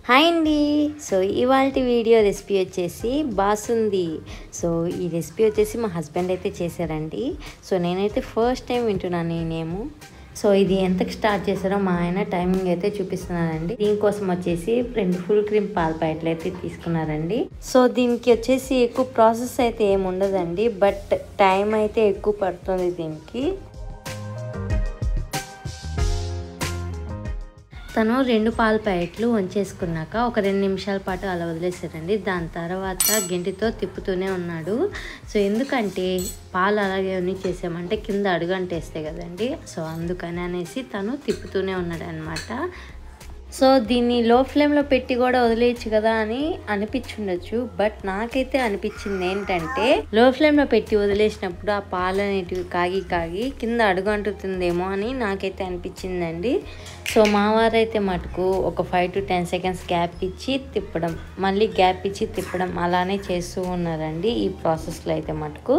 hi అండి so ఇవాళ video recipe వచ్చేసి బాసుంది సో ఈ రెసిపీ వచ్చేసి మా హస్బెండ్ అయితే చేశారండి సో నేనైతే ఫస్ట్ టైం వింటున్నాను ఈ నేము సో ఇది ఎంతకు స్టార్ట్ చేశారో మా ఆయన టైమింగ్ అయితే చూపిస్తున్నారండి దీనికోసం వచ్చేసి రెండు ఫుల్ క్రీమ్ పాల ప్యాకెట్లు అయితే తీసుకున్నారండి సో దీనికి వచ్చేసి ఎక్కువ ప్రాసెస్ అయితే ఏమి ఉండదండి బట్ టైం అయితే ఎక్కువ పడుతుంది దీనికి తను రెండు పాల ప్యాకెట్లు వంచేసుకున్నాక ఒక రెండు నిమిషాల పాటు అలా వదిలేసారండి దాని తర్వాత గెంటితో తిప్పుతూనే ఉన్నాడు సో ఎందుకంటే పాలు అలాగే అన్నీ చేసామంటే కింద అడుగంటేస్తాయి కదండి సో అందుకని అనేసి తను తిప్పుతూనే ఉన్నాడు అనమాట సో దీన్ని లో ఫ్లేమ్లో పెట్టి కూడా వదిలేయచ్చు కదా అని అనిపించుండొచ్చు బట్ నాకైతే అనిపించింది ఏంటంటే లో ఫ్లేమ్లో పెట్టి వదిలేసినప్పుడు ఆ పాలు అనేటివి కాగి కాగి కింద అడుగు అంటుతుందేమో అని నాకైతే అనిపించిందండి సో మా వారైతే మటుకు ఒక five to ten seconds gap ఇచ్చి తిప్పడం మళ్ళీ గ్యాప్ ఇచ్చి తిప్పడం అలానే చేస్తూ ఉన్నారండి ఈ ప్రాసెస్లో అయితే మటుకు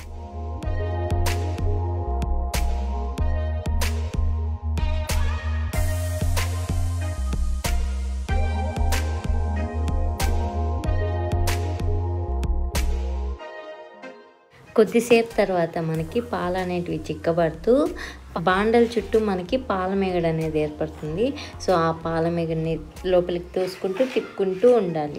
కొద్దిసేపు తర్వాత మనకి పాలు అనేటివి చిక్కబడుతూ బాండల చుట్టూ మనకి పాల మేగడ అనేది ఏర్పడుతుంది సో ఆ పాల మేగడిని లోపలికి తోసుకుంటూ తిప్పుకుంటూ ఉండాలి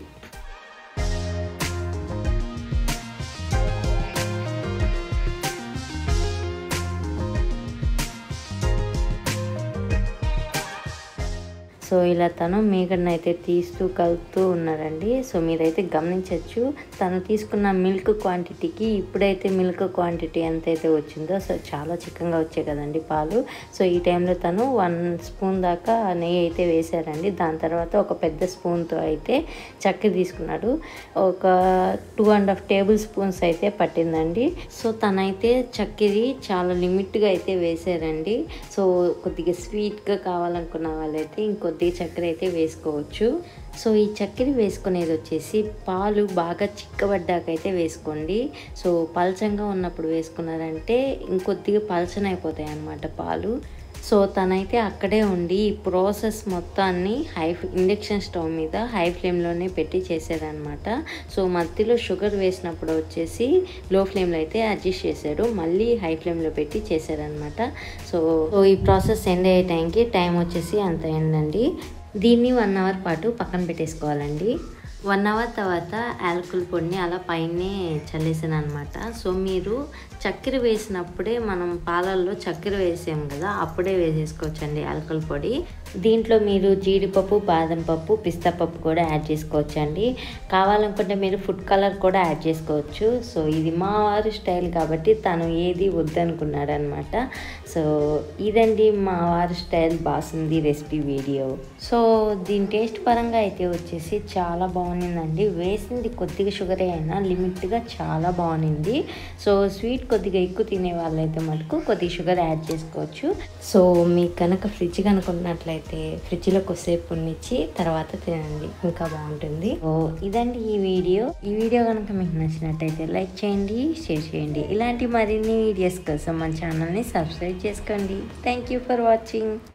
సో ఇలా తను మేగడని అయితే తీస్తూ కలుపుతూ ఉన్నారండి సో మీరైతే గమనించవచ్చు తను తీసుకున్న మిల్క్ క్వాంటిటీకి ఇప్పుడైతే మిల్క్ క్వాంటిటీ ఎంతైతే వచ్చిందో సో చాలా చిక్కగా వచ్చాయి కదండి పాలు సో ఈ టైంలో తను వన్ స్పూన్ దాకా నెయ్యి అయితే వేశారండి దాని తర్వాత ఒక పెద్ద స్పూన్తో అయితే చక్కెర తీసుకున్నాడు ఒక two and half table spoons అయితే పట్టిందండి సో తనైతే చక్కెర చాలా లిమిట్గా అయితే వేశారండి సో కొద్దిగా స్వీట్గా కావాలనుకున్న వాళ్ళైతే ఇంకొద్దిగా చక్కెర అయితే వేసుకోవచ్చు సో ఈ చక్కెర వేసుకునేది వచ్చేసి పాలు బాగా చిక్కబడ్డాకైతే వేసుకోండి సో పలచంగా ఉన్నప్పుడు వేసుకున్నారంటే ఇంకొద్దిగా పలచన అయిపోతాయి అన్నమాట పాలు సో తనైతే అక్కడే ఉండి ఈ ప్రాసెస్ మొత్తాన్ని హై ఇండక్షన్ స్టవ్ మీద హై ఫ్లేమ్లోనే పెట్టి చేశారనమాట సో మధ్యలో షుగర్ వేసినప్పుడు వచ్చేసి లో ఫ్లేమ్లో అయితే అడ్జస్ట్ చేశారు మళ్ళీ హై ఫ్లేమ్లో పెట్టి చేశారనమాట సో ఈ ప్రాసెస్ ఎండ్ అయ్యే టైంకి టైం వచ్చేసి అంత ఎండండి దీన్ని వన్ అవర్ పాటు పక్కన పెట్టేసుకోవాలండి వన్ అవర్ తర్వాత యాలకుల పొడిని అలా పైనే చల్లేసాను అనమాట సో మీరు చక్కెర వేసినప్పుడే మనం పాలల్లో చక్కెర వేసాం కదా అప్పుడే వేసేసుకోవచ్చండి యాలకుల పొడి దీంట్లో మీరు జీడిపప్పు బాదం పప్పు పిస్తా పప్పు కూడా యాడ్ చేసుకోవచ్చు అండి కావాలనుకుంటే మీరు ఫుడ్ కలర్ కూడా యాడ్ చేసుకోవచ్చు సో ఇది మా వారి స్టైల్ కాబట్టి తను ఏది వద్దనుకున్నాడు అనమాట సో ఇదండి మా వారి స్టైల్ బాగుంది రెసిపీ వీడియో సో దీని టేస్ట్ పరంగా అయితే వచ్చేసి చాలా బాగుండిందండి వేసింది కొద్దిగా షుగర్ అయినా లిమిట్గా చాలా బాగుంది సో స్వీట్ కొద్దిగా ఎక్కువ తినే వాళ్ళైతే మటుకు కొద్దిగా షుగర్ యాడ్ చేసుకోవచ్చు సో మీకు కనుక ఫ్రిడ్జ్ కనుకున్నట్లయితే ఫ్రిడ్జ్లో కొద్దిసేపు ఉన్నిచ్చి తర్వాత తినండి ఇంకా బాగుంటుంది సో ఇదండి ఈ వీడియో ఈ వీడియో కనుక మీకు నచ్చినట్టయితే లైక్ చేయండి షేర్ చేయండి ఇలాంటి మరిన్ని వీడియోస్ కోసం మన ఛానల్ని సబ్స్క్రైబ్ చేసుకోండి థ్యాంక్ యూ ఫర్ వాచింగ్